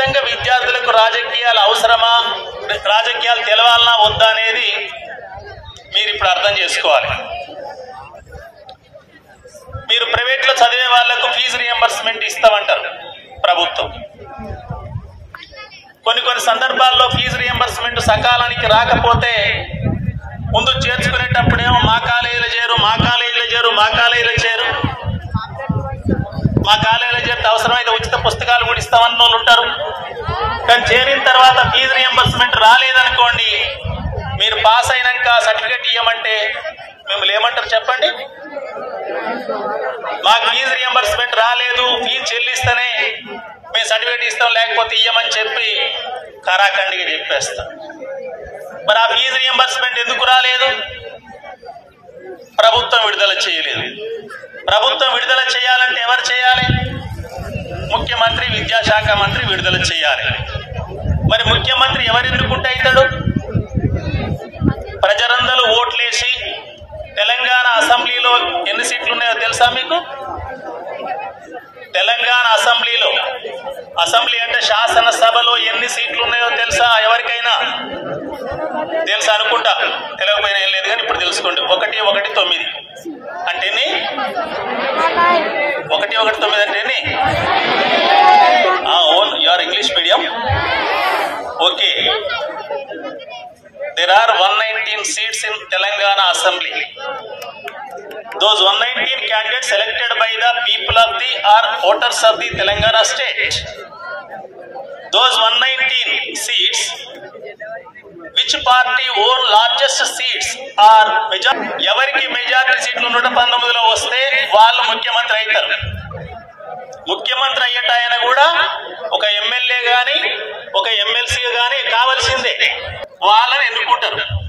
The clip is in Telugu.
నిజంగా విద్యార్థులకు రాజకీయాలు అవసరమా రాజకీయాలు తెలవాలనా వద్దా అనేది మీరు ఇప్పుడు అర్థం చేసుకోవాలి మీరు ప్రైవేట్లో చదివే వాళ్లకు ఫీజు రియంబర్స్మెంట్ ఇస్తామంటారు ప్రభుత్వం కొన్ని కొన్ని సందర్భాల్లో ఫీజు రియంబర్స్మెంట్ సకాలానికి రాకపోతే ముందు చేర్చుకునేటప్పుడేమో మా కాలేజీలో చేరు మా కాలేజీలో చేరు మా కాలేజీలో చేరు మా కాలేజీలో చేరితే అవసరమైతే ఉచిత పుస్తకాలు కూడా ఇస్తామన్న వాళ్ళు ఉంటారు కానీ చేరిన తర్వాత ఫీజు రియంబర్స్మెంట్ రాలేదనుకోండి మీరు పాస్ అయినాక సర్టిఫికేట్ ఇవ్వమంటే మిమ్మల్ని ఏమంటారు చెప్పండి మాకు ఫీజు రియంబర్స్మెంట్ రాలేదు ఫీజు చెల్లిస్తేనే మేము సర్టిఫికేట్ ఇస్తాం లేకపోతే ఇయ్యమని చెప్పి కరాఖండిగా చెప్పేస్తాం మరి ఆ ఫీజు రియంబర్స్మెంట్ ఎందుకు రాలేదు ప్రభుత్వం విడుదల చేయలేదు ప్రభుత్వం విడుదల చేయాలంటే ఎవరు చేయాలి ముఖ్యమంత్రి విద్యాశాఖ మంత్రి విడుదల చేయాలి మరి ముఖ్యమంత్రి ఎవరు ఎన్నుకుంటే అవుతాడు ప్రజలందరూ ఓట్లేసి తెలంగాణ అసెంబ్లీలో ఎన్ని సీట్లు ఉన్నాయో తెలుసా మీకు తెలంగాణ అసెంబ్లీలో అసెంబ్లీ అంటే శాసనసభలో ఎన్ని సీట్లు ఉన్నాయో తెలుసా ఎవరికైనా తెలుసా అనుకుంటా తెలియకపోయినా ఏం లేదు కానీ ఇప్పుడు తెలుసుకోండి ఒకటి ఒకటి తొమ్మిది అంటే ఎన్ని ఒకటి ఒకటి తొమ్మిది అంటే ఎన్ని own your English medium okay there are 119 seats in Telangana Assembly. Those 119 candidates selected by the people of the are voters of the Telangana state. Those 119 seats, which party own largest seats are major- ఎవరికి మెజారిటీ సీట్లు నూట పంతొమ్మిదిలో వస్తే వాళ్ళు ముఖ్యమంత్రి అవుతారు ముఖ్యమంత్రి అయ్యేట ఆయన కూడా ఒక ఎమ్మెల్యే గాని ఒక ఎమ్మెల్సీ గాని కావాల్సిందే వాళ్ళని ఎన్నుకుంటారు